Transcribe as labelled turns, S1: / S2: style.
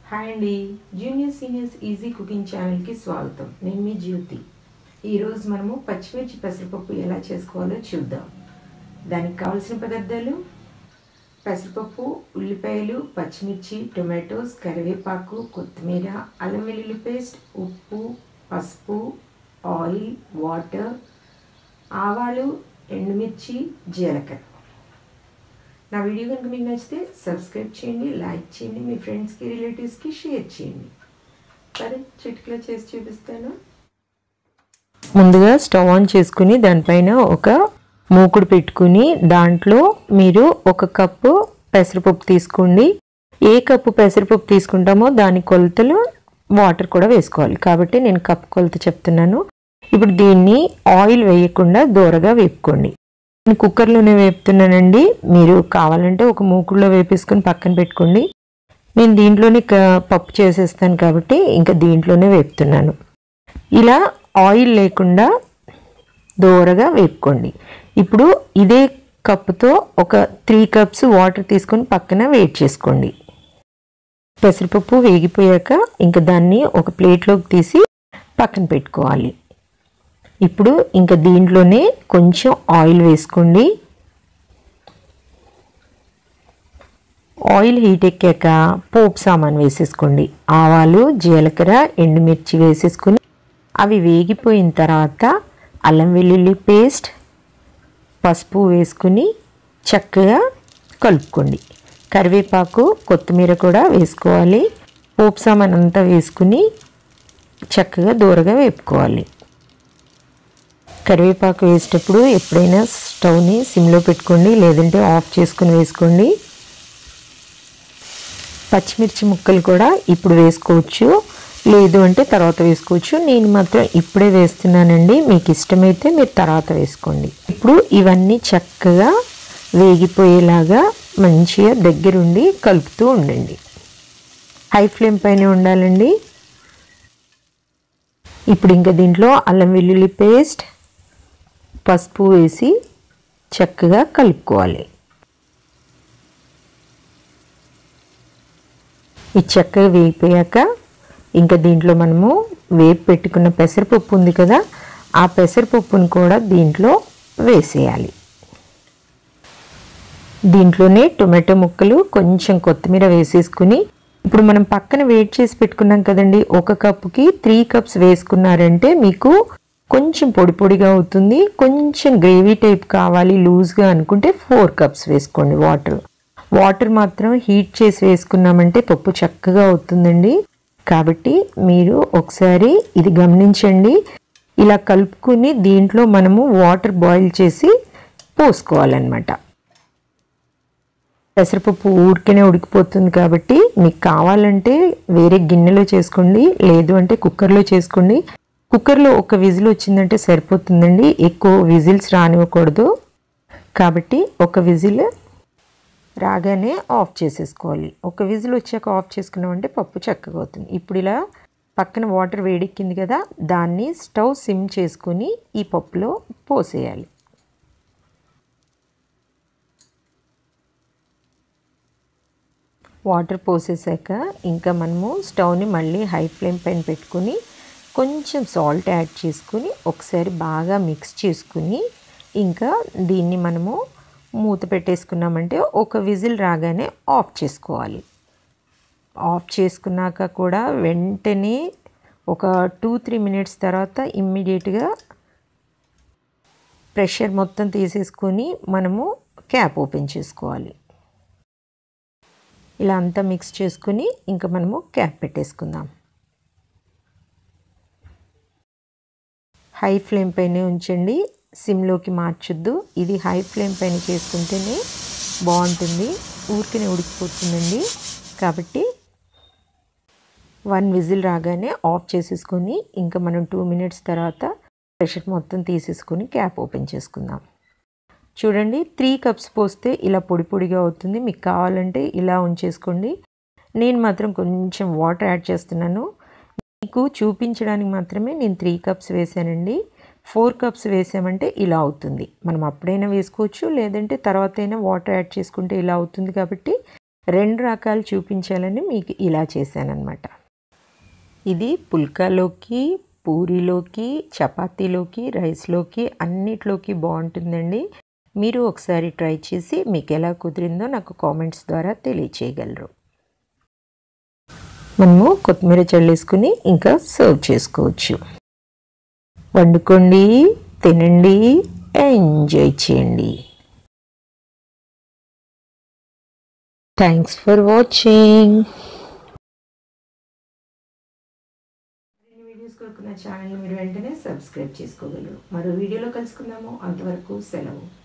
S1: hi అండి junior seniors easy cooking ఛానల్కి స్వాగతం నేను మీ జ్యోతి ఈరోజు మనము పచ్చిమిర్చి పెసరపప్పు ఎలా చేసుకోవాలో చూద్దాం దానికి కావాల్సిన పదార్థాలు పెసరపప్పు ఉల్లిపాయలు పచ్చిమిర్చి టొమాటోస్ కరివేపాకు కొత్తిమీర అల్లం వెల్లుల్లి పేస్ట్ ఉప్పు పసుపు ఆయిల్ వాటర్ ఆవాలు ఎండుమిర్చి జీలకర్ర నా వీడియో కనుక మీకు నచ్చితే సబ్స్క్రైబ్ చేయండి లైక్ చేయండి మీ ఫ్రెండ్స్కి రిలేటివ్స్కి షేర్ చేయండి సరే చిటికలో చేసి చూపిస్తాను
S2: ముందుగా స్టవ్ ఆన్ చేసుకుని దానిపైన ఒక మూకుడు పెట్టుకుని దాంట్లో మీరు ఒక కప్పు పెసరపప్పు తీసుకోండి ఏ కప్పు పెసరపప్పు తీసుకుంటామో దాని కొలతలు వాటర్ కూడా వేసుకోవాలి కాబట్టి నేను కప్పు కొలత చెప్తున్నాను ఇప్పుడు దీన్ని ఆయిల్ వేయకుండా దూరగా వేపుకోండి నేను కుక్కర్లోనే వేపుతున్నానండి మీరు కావాలంటే ఒక మూకుడులో వేపేసుకొని పక్కన పెట్టుకోండి నేను దీంట్లోనే క- పప్పు చేసేస్తాను కాబట్టి ఇంకా దీంట్లోనే వేపుతున్నాను ఇలా ఆయిల్ లేకుండా దూరగా వేపుకోండి ఇప్పుడు ఇదే కప్పుతో ఒక త్రీ కప్స్ వాటర్ తీసుకొని పక్కన వేట్ చేసుకోండి పెసరపప్పు వేగిపోయాక ఇంకా దాన్ని ఒక ప్లేట్లోకి తీసి పక్కన పెట్టుకోవాలి ఇప్పుడు ఇంకా దీంట్లోనే కొంచెం ఆయిల్ వేసుకోండి ఆయిల్ హీట్ ఎక్కాక పోపు సామాన్ వేసేసుకోండి ఆవాలు జీలకర్ర ఎండుమిర్చి వేసేసుకుని అవి వేగిపోయిన తర్వాత అల్లం వెల్లుల్లి పేస్ట్ పసుపు వేసుకుని చక్కగా కలుపుకోండి కరివేపాకు కొత్తిమీర కూడా వేసుకోవాలి పోపు సామాన్ అంతా వేసుకుని చక్కగా దూరగా వేపుకోవాలి కరివేపాకు వేసేటప్పుడు ఎప్పుడైనా స్టవ్ని సిమ్లో పెట్టుకోండి లేదంటే ఆఫ్ చేసుకుని వేసుకోండి పచ్చిమిర్చి ముక్కలు కూడా ఇప్పుడు వేసుకోవచ్చు లేదు అంటే తర్వాత వేసుకోవచ్చు నేను మాత్రం ఇప్పుడే వేస్తున్నానండి మీకు ఇష్టమైతే మీరు తర్వాత వేసుకోండి ఇప్పుడు ఇవన్నీ చక్కగా వేగిపోయేలాగా మంచిగా దగ్గరుండి కలుపుతూ ఉండండి హై ఫ్లేమ్ పైన ఉండాలండి ఇప్పుడు ఇంకా దీంట్లో అల్లం వెల్లుల్లి పేస్ట్ పసుపు వేసి చక్కగా కలుపుకోవాలి ఈ చక్కగా వేగిపోయాక ఇంకా దీంట్లో మనము వేపు పెట్టుకున్న పెసరపప్పు ఉంది కదా ఆ పెసరపప్పును కూడా దీంట్లో వేసేయాలి దీంట్లోనే టొమాటో ముక్కలు కొంచెం కొత్తిమీర వేసేసుకుని ఇప్పుడు మనం పక్కన వేట్ చేసి పెట్టుకున్నాం కదండి ఒక కప్పుకి త్రీ కప్స్ వేసుకున్నారంటే మీకు కొంచెం పొడి పొడిగా అవుతుంది కొంచెం గ్రేవీ టైప్ కావాలి లూజ్గా అనుకుంటే ఫోర్ కప్స్ వేసుకోండి వాటర్ వాటర్ మాత్రం హీట్ చేసి వేసుకున్నామంటే పప్పు చక్కగా అవుతుందండి కాబట్టి మీరు ఒకసారి ఇది గమనించండి ఇలా కలుపుకుని దీంట్లో మనము వాటర్ బాయిల్ చేసి పోసుకోవాలన్నమాట పెసరపప్పు ఊరికనే ఉడికిపోతుంది కాబట్టి మీకు కావాలంటే వేరే గిన్నెలో చేసుకోండి లేదు అంటే కుక్కర్లో చేసుకోండి కుక్కర్లో ఒక విజిల్ వచ్చిందంటే సరిపోతుందండి ఎక్కువ విజిల్స్ రానివ్వకూడదు కాబట్టి ఒక విజిల్ రాగానే ఆఫ్ చేసేసుకోవాలి ఒక విజిల్ వచ్చాక ఆఫ్ చేసుకున్నామంటే పప్పు చక్కగా అవుతుంది ఇప్పుడు ఇలా పక్కన వాటర్ వేడెక్కింది కదా దాన్ని స్టవ్ సిమ్ చేసుకుని ఈ పప్పులో పోసేయాలి వాటర్ పోసేసాక ఇంకా మనము స్టవ్ని మళ్ళీ హై ఫ్లేమ్ పైన పెట్టుకుని కొంచెం సాల్ట్ యాడ్ చేసుకుని ఒకసారి బాగా మిక్స్ చేసుకుని ఇంకా దీన్ని మనము మూత పెట్టేసుకున్నామంటే ఒక విజిల్ రాగానే ఆఫ్ చేసుకోవాలి ఆఫ్ చేసుకున్నాక కూడా వెంటనే ఒక టూ త్రీ మినిట్స్ తర్వాత ఇమ్మీడియట్గా ప్రెషర్ మొత్తం తీసేసుకొని మనము క్యాప్ ఓపెన్ చేసుకోవాలి ఇలా అంతా మిక్స్ చేసుకుని ఇంకా మనము క్యాప్ పెట్టేసుకుందాం హై ఫ్లేమ్ పైనే ఉంచండి సిమ్లోకి మార్చొద్దు ఇది హై ఫ్లేమ్ పైన చేసుకుంటేనే బాగుంటుంది ఊరికనే ఉడికిపోతుందండి కాబట్టి వన్ విజిల్ రాగానే ఆఫ్ చేసేసుకొని ఇంకా మనం టూ మినిట్స్ తర్వాత ప్రెషర్ మొత్తం తీసేసుకొని క్యాప్ ఓపెన్ చేసుకుందాం చూడండి త్రీ కప్స్ పోస్తే ఇలా పొడి పొడిగా అవుతుంది మీకు కావాలంటే ఇలా ఉంచేసుకోండి నేను మాత్రం కొంచెం వాటర్ యాడ్ చేస్తున్నాను మీకు చూపించడానికి మాత్రమే నేను త్రీ కప్స్ వేసానండి ఫోర్ కప్స్ వేసామంటే ఇలా అవుతుంది మనం అప్పుడైనా వేసుకోవచ్చు లేదంటే తర్వాత అయినా వాటర్ యాడ్ చేసుకుంటే ఇలా అవుతుంది కాబట్టి రెండు రకాలు చూపించాలని మీకు ఇలా చేశానన్నమాట ఇది పుల్కాలోకి పూరీలోకి చపాతీలోకి రైస్లోకి అన్నిట్లోకి బాగుంటుందండి మీరు ఒకసారి ట్రై చేసి మీకు ఎలా కుదిరిందో నాకు కామెంట్స్ ద్వారా తెలియచేయగలరు మనము కొత్తిమీర చల్లేసుకుని ఇంకా సర్వ్ చేసుకోవచ్చు వండుకోండి తినండి ఎంజాయ్ చేయండి థ్యాంక్స్ ఫర్ వాచింగ్
S1: వీడియోస్ కొరకు నా ఛానల్ మీరు వెంటనే సబ్స్క్రైబ్ చేసుకోగలరు మరో వీడియోలో కలుసుకుందాము అంతవరకు సెలవు